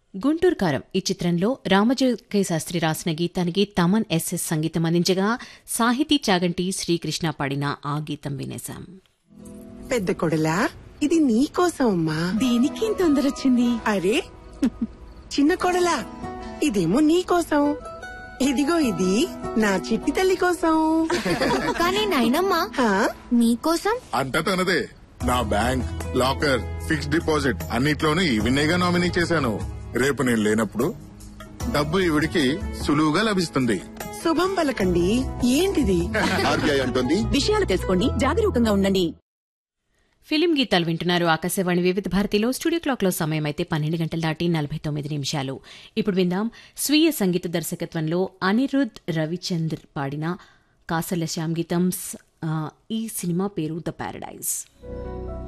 గుంటూరు కారం ఈ చిత్రంలో రామజోగయ్య శాస్త్రి రాసిన గీతానికి తమన్ ఎస్ఎస్ సంగీతం అందించగా సాహితీ చాగంటి శ్రీకృష్ణ పాడిన ఆ గీతం వినేశాం పెద్ద కొడలా ఇది నీకోసం అమ్మా దీనికి ఇంత తొందర వచ్చింది అరే చిన్న కొడలా ఇదేమో నీకోసం ఇదిగో ఇది నా చిట్టి తల్లి కోసం కానీ నాయనమ్మ హా? మీకోసం అంతా తనదే నా బ్యాంక్ లాకర్ ఫిక్స్డ్ డిపాజిట్ అన్నిట్లోనూ ఈవినేగా నామినీ చేశాను రేపు నేను లేనప్పుడు డబ్బు ఈవిడికి సులువుగా లభిస్తుంది శుభం పలకండి ఏంటిది ఆర్బీఐ అంటుంది విషయాలు తెలుసుకోండి జాగరూకంగా ఉండండి ఫిలిం గీతాలు వింటున్నారు ఆకాశవాణి వివిధ భారతిలో స్టూడియో క్లాక్లో సమయం అయితే పన్నెండు గంటల దాటి నలభై తొమ్మిది నిమిషాలు ఇప్పుడు విందాం స్వీయ సంగీత దర్శకత్వంలో అనిరుద్ రవిచంద్ర్ పాడిన కాసల శ్యామ్ గీతం స్- ఆ, ఈ సినిమా పేరు ద ప్యారడైజ్